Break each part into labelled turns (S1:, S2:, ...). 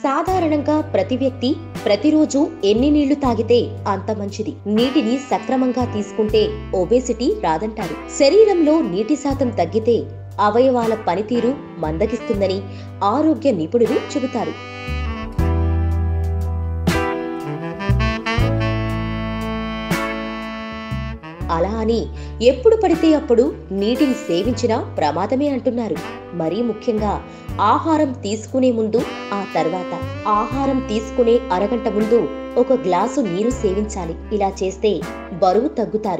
S1: సాధారణంగా ప్రతి వ్యక్తి ప్రతిరోజు ఎన్ని నీళ్లు తాగితే అంత మంచిది నీటిని సక్రమంగా తీసుకుంటే ఒబేసిటీ రాదంటారు శరీరంలో నీటి శాతం తగ్గితే అవయవాల పనితీరు మందగిస్తుందని ఆరోగ్య నిపుణులు చెబుతారు అలా అని ఎప్పుడు పడితే అప్పుడు నీటిని సేవించినా ప్రమాదమే అంటున్నారు మరీ ముఖ్యంగా ఆహారం తీసుకునే ముందు ఆ తర్వాత ఆహారం తీసుకునే అరగంట ముందు ఒక గ్లాసు నీరు సేవించాలి ఇలా చేస్తే బరువు తగ్గుతారు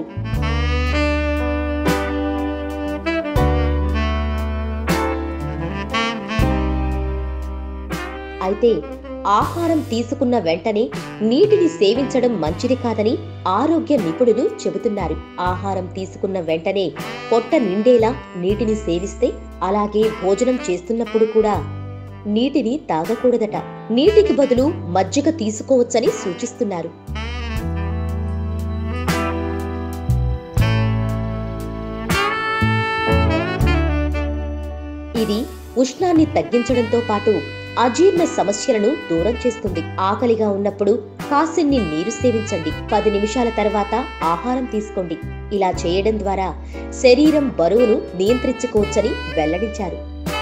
S1: అయితే ఆహారం తీసుకున్న వెంటనే నీటిని సేవించడం మంచిది కాదని ఆరోగ్య నిపుణులు చెబుతున్నారు ఆహారం తీసుకున్న వెంటనే పొట్ట నిండేలా నీటిని సేవిస్తే అలాగే భోజనం చేస్తున్నప్పుడు కూడా నీటిని తాగకూడదట నీటికి బదులు మజ్జిగ తీసుకోవచ్చని సూచిస్తున్నారు ఇది ఉష్ణాన్ని తగ్గించడంతో పాటు అజీర్ణ సమస్యలను దూరం చేస్తుంది ఆకలిగా ఉన్నప్పుడు కాసిన్ని నీరు సేవించండి పది నిమిషాల తర్వాత ఆహారం తీసుకోండి ఇలా చేయడం ద్వారా శరీరం బరువును నియంత్రించుకోవచ్చని వెల్లడించారు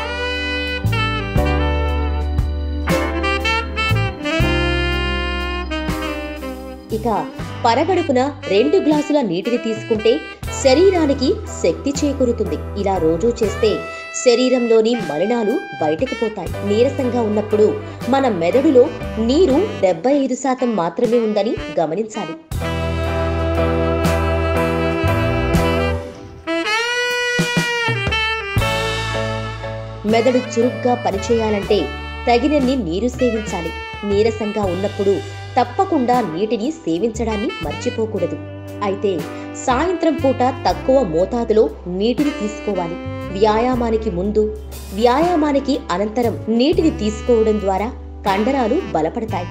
S1: ఇక పరగడుపున రెండు గ్లాసుల నీటిని తీసుకుంటే శరీరానికి శక్తి చేకూరుతుంది ఇలా రోజూ చేస్తే శరీరంలోని మలినాలు బయటకు పోతాయి నీరసంగా ఉన్నప్పుడు మన మెదడులో నీరు డెబ్బై ఐదు శాతం మాత్రమే ఉందని గమనించాలి మెదడు చురుగ్గా పనిచేయాలంటే తగినన్ని నీరు సేవించాలి నీరసంగా ఉన్నప్పుడు తప్పకుండా నీటిని సేవించడాన్ని మర్చిపోకూడదు అయితే సాయంత్రం పూట తక్కువ మోతాదులో నీటిని తీసుకోవాలి వ్యాయామానికి ముందు వ్యాయామానికి అనంతరం నీటిని తీసుకోవడం ద్వారా కండరాలు బలపడతాయి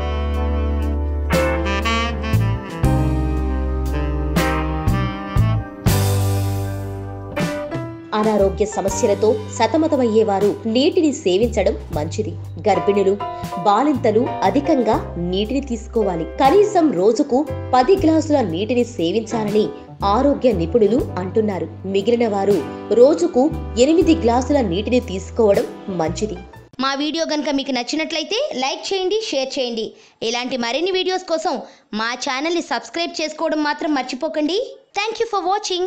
S1: అనారోగ్య సమస్యలతో సతమతమయ్యేవారు నీటిని సేవించడం మంచిది గర్భిణులు బాలింతలు అధికంగా నీటిని తీసుకోవాలి కనీసం రోజుకు పది గ్లాసుల నీటిని సేవించాలని ఆరోగ్య నిపుణులు అంటున్నారు మిగిలిన వారు రోజుకు ఎనిమిది గ్లాసుల నీటిని తీసుకోవడం మంచిది
S2: మా వీడియో కనుక మీకు నచ్చినట్లయితే లైక్ చేయండి షేర్ చేయండి ఇలాంటి మరిన్ని వీడియోస్ కోసం మా ఛానల్ని సబ్స్క్రైబ్ చేసుకోవడం మాత్రం మర్చిపోకండి థ్యాంక్ యూ ఫర్ వాచింగ్